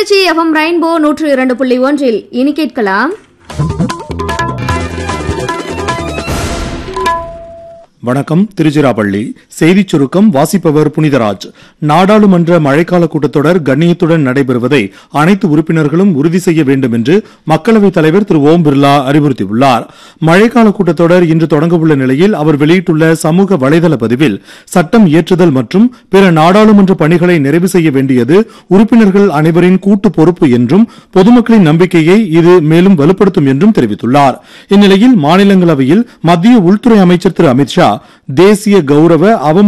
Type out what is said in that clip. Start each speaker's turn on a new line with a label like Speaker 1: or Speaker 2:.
Speaker 1: Trichy FM rainbow நூற்று இரண்டு புள்ளி ஒன்றில் இனி கேட்கலாம்
Speaker 2: வணக்கம் திருச்சிராப்பள்ளி செய்திச் சுருக்கம் வாசிப்பவர் புனிதராஜ் நாடாளுமன்ற மழைக்கால கூட்டத்தொடர் கண்ணியத்துடன் நடைபெறுவதை அனைத்து உறுப்பினர்களும் உறுதி செய்ய வேண்டும் என்று மக்களவைத் தலைவர் திரு ஓம் பிர்லா அறிவுறுத்தியுள்ளார் மழைக்கால கூட்டத்தொடர் இன்று தொடங்கவுள்ள நிலையில் அவர் வெளியிட்டுள்ள சமூக வலைதள பதிவில் சட்டம் இயற்றுதல் மற்றும் பிற நாடாளுமன்ற பணிகளை நிறைவு செய்ய வேண்டியது உறுப்பினர்கள் அனைவரின் கூட்டு பொறுப்பு என்றும் பொதுமக்களின் நம்பிக்கையை இது மேலும் வலுப்படுத்தும் என்றும் தெரிவித்துள்ளார் இந்நிலையில் மாநிலங்களவையில் மத்திய உள்துறை அமைச்சர் திரு அமித்ஷா தேசிய கௌரவ அவம